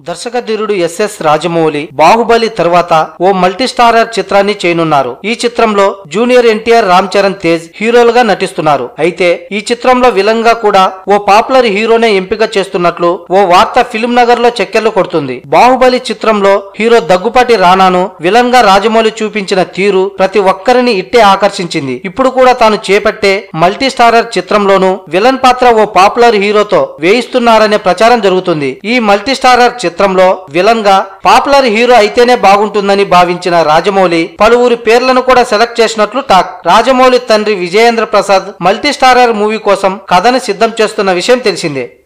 దర్శకధీరుడు SS Rajamouli Baahubali తర్వాత ఓ multi starrer చిత్రాన్ని చేయనున్నారు ఈ చిత్రంలో జూనియర్ ఎన్టీఆర్ రామ్ చరణ్ తేజ్ హీరోలుగా నటిస్తున్నారు అయితే ఈ చిత్రంలో విలన్ గా కూడా ఓ పాపులర్ హీరోనే ఎంపిక చేస్తున్నట్లు ఓ వార్త ఫిల్మ్ నగర్ లో చక్కెర్లు కొడుతుంది బాహుబలి చిత్రంలో హీరో దగ్గుపాటి రానాను విలన్ గా రాజమౌళి చూపించిన తీరు ప్రతి ఒక్కరిని ఇట్టే ఆకర్షించింది ఇప్పుడు కూడా తాను చేపట్టే మల్టీ స్టారర్ చిత్రంలోనూ విలన్ పాత్ర ఓ పాపులర్ హీరోతో వేయిస్తున్నారనే ప్రచారం జరుగుతుంది ఈ మల్టీ స్టారర్ చిత్రంలో విలన్ గా పాపులర్ హీరో అయితేనే బాగుంటుందని భావించిన రాజమౌళి పలువురి పేర్లను కూడా సెలెక్ట్ చేసినట్లు టాక్ రాజమౌళి తండ్రి Vijayendra Prasad multi starrer movie కోసం కథను సిద్ధం చేస్తున్న విషయం తెలిసిందే